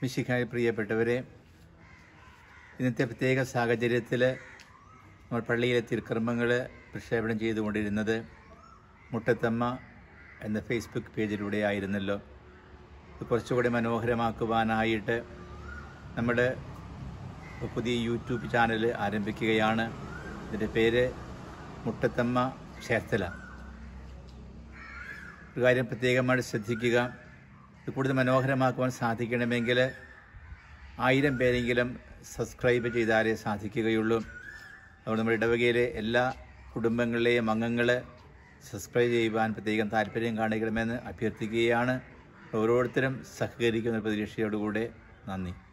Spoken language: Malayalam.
മിശിഹായി പ്രിയപ്പെട്ടവരെ ഇന്നത്തെ പ്രത്യേക സാഹചര്യത്തിൽ നമ്മൾ പള്ളിയിലെ തിരുക്കർമ്മങ്ങൾ പ്രക്ഷേപണം ചെയ്തുകൊണ്ടിരുന്നത് മുട്ടത്തമ്മ എന്ന ഫേസ്ബുക്ക് പേജിലൂടെ ആയിരുന്നല്ലോ ഇത് കുറച്ചുകൂടി മനോഹരമാക്കുവാനായിട്ട് നമ്മൾ പുതിയ യൂട്യൂബ് ചാനൽ ആരംഭിക്കുകയാണ് ഇതിൻ്റെ പേര് മുട്ടത്തമ്മ ചേർത്തല ഒരു കാര്യം പ്രത്യേകമായിട്ട് ശ്രദ്ധിക്കുക ഇത് കൂടുതൽ മനോഹരമാക്കുവാൻ സാധിക്കണമെങ്കിൽ ആയിരം പേരെങ്കിലും സബ്സ്ക്രൈബ് ചെയ്താലേ സാധിക്കുകയുള്ളൂ അതുകൊണ്ട് നമ്മുടെ ഇടവകയിലെ എല്ലാ കുടുംബങ്ങളിലെയും അംഗങ്ങൾ സബ്സ്ക്രൈബ് ചെയ്യുവാൻ പ്രത്യേകം താല്പര്യം കാണിക്കണമെന്ന് അഭ്യർത്ഥിക്കുകയാണ് ഓരോരുത്തരും സഹകരിക്കുന്ന പ്രതീക്ഷയോടുകൂടെ നന്ദി